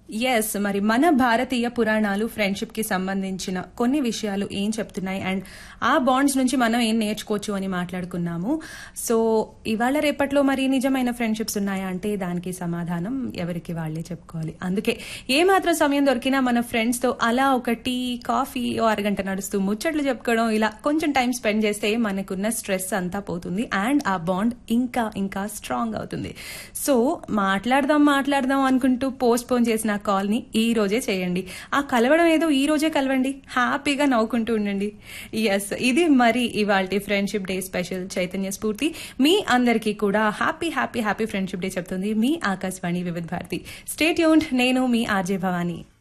yes మరి మన భారతీయ పురాణాలు ఫ్రెండ్షిప్ కి సంబంధించిన కొన్ని విషయాలు ఏం చెప్తున్నాయి అండ్ ఆ బాండ్స్ నుంచి మనం ఏం నేర్చుకోవచ్చు అని మాట్లాడుకున్నాము సో ఇవాళ రేపట్లో మరి నిజమైన ఫ్రెండ్షిప్స్ ఉన్నాయా అంటే దానికి సమాధానం ఎవరికి వాళ్ళే చెప్పుకోవాలి అందుకే ఏ మాత్రం సమయం దొరికినా మన ఫ్రెండ్స్ తో అలా ఒక టీ కాఫీ ఓ అరగంట నడుస్తూ ముచ్చట్లు చెప్పుకోవడం ఇలా కొంచెం టైం స్పెండ్ చేస్తే మనకున్న స్ట్రెస్ అంతా పోతుంది అండ్ ఆ బాండ్ ఇంకా ఇంకా స్ట్రాంగ్ అవుతుంది సో మాట్లాడదాం మాట్లాడదాం అనుకుంటూ పోస్ట్ పోన్ చేసిన కాల్ ని ఈ రోజే చేయండి ఆ కలవడం ఏదో ఈ రోజే కలవండి హ్యాపీగా నవ్వుకుంటూ ఉండండి ఎస్ ఇది మరి ఇవాళ ఫ్రెండ్షిప్ డే స్పెషల్ చైతన్య స్ఫూర్తి మీ అందరికీ కూడా happy happy happy friendship day చెప్తుంది మీ ఆకాశవాణి వివిధ భారతి స్టేట్ యూన్ నేను మీ ఆర్జే భవానీ